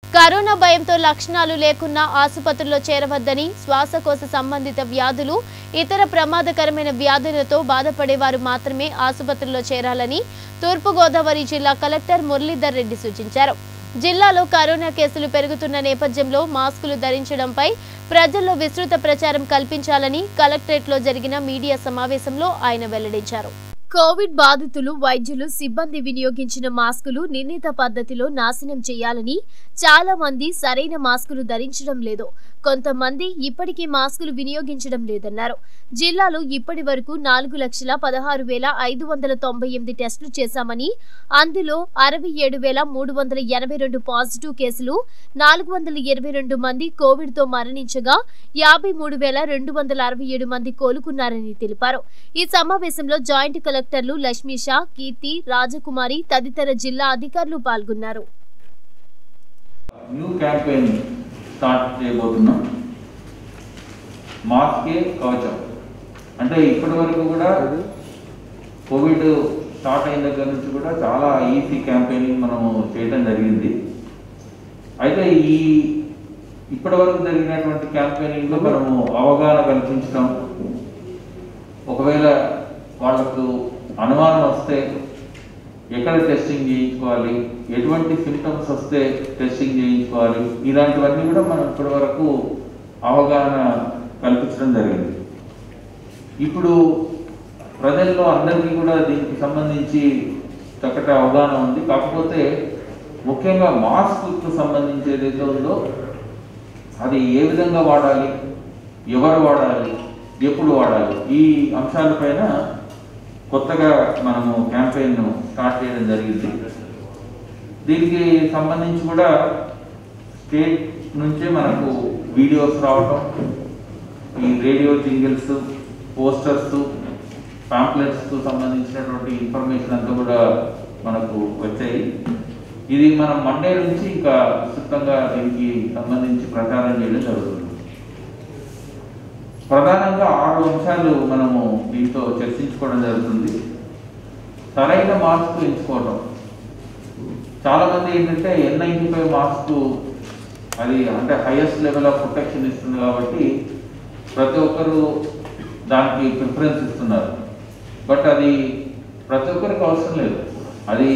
corona భయంతో లక్షణాలు లేకున్నా ఆసుపత్రిలో చేరవద్దని శ్వాసకోశ సంబంధిత వ్యాధులు ఇతర ప్రమాదకరమైన వ్యాధులతో బాధపడేవారు మాత్రమే ఆసుపత్రిలో చేరాలని తూర్పుగోదావరి జిల్లా కలెక్టర్ మురళీధర్ రెడ్డి సూచించారు జిల్లాలో కరోనా కేసులు పెరుగుతున్న నేపథ్యంలో మాస్కులు ధరించడంపై ప్రజల్లో విస్తృత ప్రచారం కల్పించాలని కలెక్టరేట్లో జరిగిన మీడియా సమావేశంలో ఆయన వెల్లడించారు కోవిడ్ బాధితులు వైద్యులు సిబ్బంది వినియోగించిన మాస్కులు నిర్ణీత పద్ధతిలో నాశనం చేయాలని చాలా మంది సరైన మాస్కులు ధరించడం లేదు కొంతమంది ఇప్పటికీ మాస్కులు వినియోగించడం లేదన్నారు జిల్లాలో ఇప్పటి వరకు నాలుగు లక్షల పదహారు వేల ఐదు వందల తొంభై ఎనిమిది టెస్టులు చేశామని అందులో అరవై ఏడు వేల మూడు వందల ఎనభై రెండు పాజిటివ్ కేసులు నాలుగు వందల ఇరవై రెండు మంది కోవిడ్తో మరణించగా యాభై మూడు వేల రెండు వందల అరవై ఏడు మంది కోలుకున్నారని తెలిపారు ఈ సమావేశంలో జాయింట్ కలెక్టర్లు లక్ష్మీషా కీర్తి రాజకుమారి తదితర జిల్లా అధికారులు పాల్గొన్నారు న్యూ క్యాంపెయిన్ స్టార్ట్ చేయబోతున్నాం మాస్కే కవచం అంటే ఇప్పటి వరకు కూడా కోవిడ్ స్టార్ట్ అయిన దగ్గర నుంచి కూడా చాలా ఈజీ క్యాంపెయినింగ్ మనము చేయడం జరిగింది అయితే ఈ ఇప్పటి వరకు జరిగినటువంటి క్యాంపెయినింగ్ లో మనము అవగాహన కల్పించడం ఒకవేళ వాళ్ళకు అనుమానం వస్తే ఎక్కడ టెస్టింగ్ చేయించుకోవాలి ఎటువంటి సిమ్టమ్స్ వస్తే టెస్టింగ్ చేయించుకోవాలి ఇలాంటివన్నీ కూడా మనం ఇప్పటి వరకు అవగాహన కల్పించడం జరిగింది ఇప్పుడు ప్రజల్లో అందరికీ కూడా దీనికి సంబంధించి చక్కటి అవగాహన ఉంది కాకపోతే ముఖ్యంగా మాస్క్కు సంబంధించి ఏదైతే ఉందో అది ఏ విధంగా వాడాలి ఎవరు వాడాలి ఎప్పుడు వాడాలి ఈ అంశాలపైన కొత్తగా మనము క్యాంపెయిన్ స్టార్ట్ చేయడం జరిగింది దీనికి సంబంధించి కూడా స్టేట్ నుంచే మనకు వీడియోస్ రావటం ఈ రేడియో జింగిల్స్ పోస్టర్స్ పాంప్లెట్స్ సంబంధించినటువంటి ఇన్ఫర్మేషన్ అంతా కూడా మనకు వచ్చాయి ఇది మనం మండే నుంచి ఇంకా విస్తృతంగా దీనికి సంబంధించి ప్రచారం చేయడం జరుగుతుంది ప్రధానంగా ఆరు అంశాలు మనము దీంతో చర్చించుకోవడం జరుగుతుంది సరైన మాస్క్ ఎంచుకోవడం చాలా మంది ఏంటంటే ఎన్ నైన్టీ ఫైవ్ మాస్క్ అది అంటే హైయెస్ట్ లెవెల్ ఆఫ్ ప్రొటెక్షన్ ఇస్తుంది కాబట్టి ప్రతి ఒక్కరు దానికి ప్రిఫరెన్స్ ఇస్తున్నారు బట్ అది ప్రతి ఒక్కరికి అవసరం లేదు అది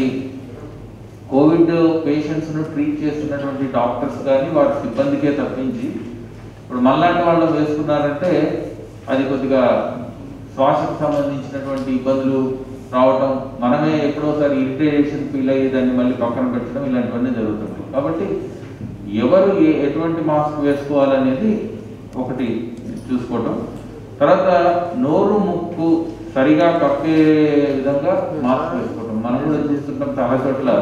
కోవిడ్ పేషెంట్స్ను ట్రీట్ చేస్తున్నటువంటి డాక్టర్స్ కానీ వారి సిబ్బందికే తప్పించి ఇప్పుడు మళ్ళాంటి వాళ్ళు వేసుకున్నారంటే అది కొద్దిగా శ్వాసకు సంబంధించినటువంటి ఇబ్బందులు రావటం మనమే ఎప్పుడోసారి ఇరిటేషన్ ఫీల్ అయ్యి దాన్ని మళ్ళీ పక్కన పెట్టడం ఇలాంటివన్నీ జరుగుతుంది కాబట్టి ఎవరు ఏ ఎటువంటి మాస్క్ వేసుకోవాలనేది ఒకటి చూసుకోవటం తర్వాత నోరు ముక్కు సరిగా కప్పే విధంగా మాస్క్ వేసుకోవటం మనం కూడా చూస్తుంటాం చాలా చోట్ల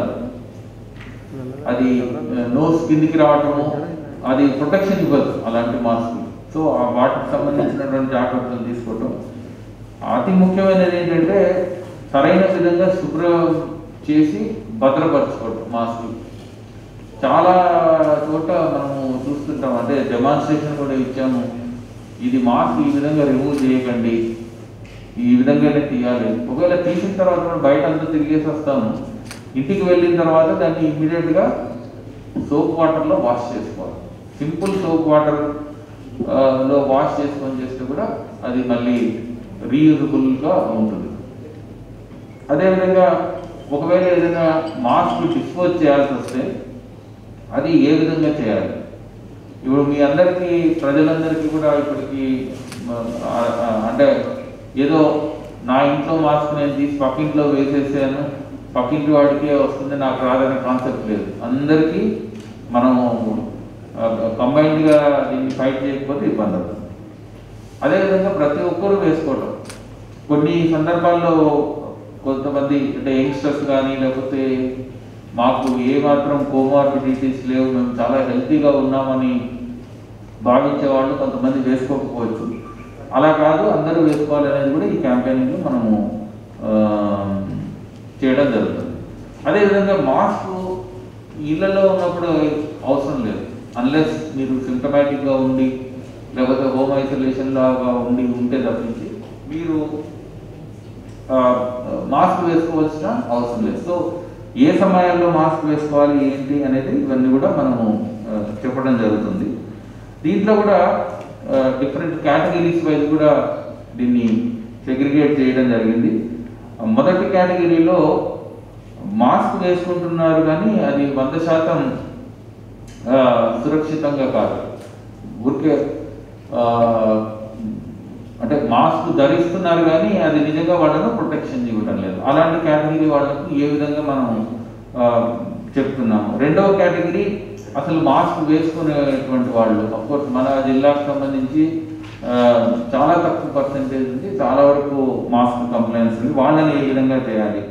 అది నోస్ కిందికి రావటము అది ప్రొటెక్షన్ ఇవ్వదు అలాంటి మాస్క్ సో ఆ వాటికి సంబంధించినటువంటి జాగ్రత్తలు తీసుకోవటం అతి ముఖ్యమైనది ఏంటంటే సరైన విధంగా శుభ్రం చేసి భద్రపరచుకోవటం మాస్క్ చాలా చోట మనము చూస్తుంటాం అంటే డెమాన్స్ట్రేషన్ కూడా ఇచ్చాము ఇది మాస్క్ ఈ విధంగా రిమూవ్ చేయకండి ఈ విధంగానే తీయాలి ఒకవేళ తీసిన తర్వాత కూడా బయట అంతా తిరిగేసి వస్తాము ఇంటికి వెళ్ళిన తర్వాత దాన్ని ఇమీడియట్ గా సోప్ వాటర్ లో వాష్ చేసుకోవాలి సింపుల్ సోప్ వాటర్ లో వాష్ చేసుకొని చేస్తే కూడా అది మళ్ళీ రీయూజబుల్ గా ఉంటుంది అదేవిధంగా ఒకవేళ ఏదైనా మాస్క్ డిస్పోజ్ చేయాల్సి వస్తే అది ఏ విధంగా చేయాలి ఇప్పుడు మీ అందరికీ ప్రజలందరికీ కూడా ఇప్పటికి ఆ, ఆ, అంటే ఏదో నా ఇంట్లో మాస్క్ నేను తీసి పక్కింట్లో వేసేసాను పక్కింటి వాడికే వస్తుంది నాకు రాదనే కాన్సెప్ట్ లేదు అందరికీ మనము కంబైన్డ్గా దీన్ని ఫైట్ చేయకపోతే ఇబ్బంది అవుతుంది అదేవిధంగా ప్రతి ఒక్కరూ వేసుకోవటం కొన్ని సందర్భాల్లో కొంతమంది అంటే యంగ్స్టర్స్ కానీ లేకపోతే మాకు ఏ మాత్రం కోమార్బిడిటీస్ లేవు మేము చాలా హెల్తీగా ఉన్నామని భావించే వాళ్ళు కొంతమంది వేసుకోకపోవచ్చు అలా కాదు అందరూ వేసుకోవాలి అనేది కూడా ఈ క్యాంపెయినింగ్ మనము ఆ, చేయడం జరుగుతుంది అదేవిధంగా మాస్క్ ఇళ్లలో ఉన్నప్పుడు అవసరం లేదు అన్లెస్ మీరు symptomatic గా ఉండి లేకపోతే హోమ్ ఐసోలేషన్ లాగా ఉండి ఉంటే తప్పించి మీరు మాస్క్ వేసుకోవాల్సిన అవసరం లేదు సో ఏ సమయాల్లో మాస్క్ వేసుకోవాలి ఏంటి అనేది ఇవన్నీ కూడా మనము ఆ, చెప్పడం జరుగుతుంది దీంట్లో కూడా డిఫరెంట్ కేటగిరీస్ వైజ్ కూడా దీన్ని సెగ్రిగేట్ చేయడం జరిగింది ఆ, మొదటి కేటగిరీలో మాస్క్ వేసుకుంటున్నారు కానీ అది వంద శాతం ఆ, సురక్షితంగా కాదు ఊరికే ఆ, అంటే మాస్క్ ధరిస్తున్నారు కానీ అది నిజంగా వాళ్ళను ప్రొటెక్షన్ ఇవ్వడం లేదు అలాంటి కేటగిరీ వాళ్ళకు ఏ విధంగా మనం ఆ, చెప్తున్నాము రెండవ కేటగిరీ అసలు మాస్క్ వేసుకునేటువంటి వాళ్ళు అఫ్కోర్స్ మన జిల్లాకు సంబంధించి ఆ, చాలా తక్కువ పర్సెంటేజ్ ఉంది చాలా వరకు మాస్క్ కంప్లైంట్స్ ఉంది వాళ్ళని ఏ విధంగా చేయాలి